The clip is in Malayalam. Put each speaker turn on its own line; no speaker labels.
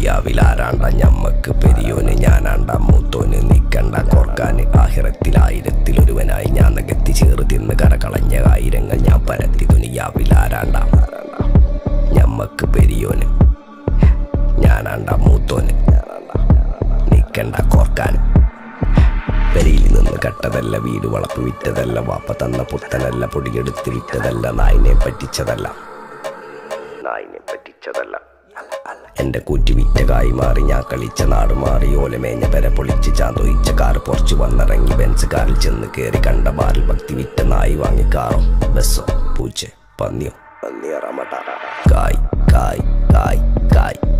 ദുനിയാവിലാരാണ്ട ഞമ്മക്ക് പെരിയോന് ഞാനാണ്ട മൂത്തോന് നിക്കണ്ട കോർക്കാന് ആഹിറത്തിൽ ആയിരത്തിലൊരുവനായി ഞാൻ നികത്തി ചേറ് തിന്ന് കരകളഞ്ഞ ആയിരങ്ങൾ ഞാൻ പരത്തി ദുനിയാവിലാരാണ്ട ഞമ്മക്ക് പെരിയോന് ഞാനാണ്ട മൂത്തോന് നിക്കണ്ട കോർക്കാന് പെരിയിൽ നിന്ന് കട്ടതല്ല വീട് വളപ്പ് വിറ്റതല്ല വാപ്പ തന്ന പുത്തനല്ല പൊടിയെടുത്ത് വിറ്റതല്ല നായിനെ പറ്റിച്ചതല്ല നായിനെ പറ്റിച്ചതല്ല എന്റെ കൂറ്റി വിറ്റ കായി മാറി ഞാൻ കളിച്ച നാട് മാറി ഓലമേഞ്ഞ പെര പൊളിച്ച് ചാന്തൊയിച്ച കാറ് പൊറച്ചു വന്നിറങ്ങി ബെൻസ് കാറിൽ ചെന്ന് കയറി കണ്ട ബാറിൽ ഭക്തി വിറ്റ നായി വാങ്ങി കാറോ ബസ്സോ പൂച്ച പന്നിയോ പന്നിയറമട്ട കായ് കായ് കായ് കായ്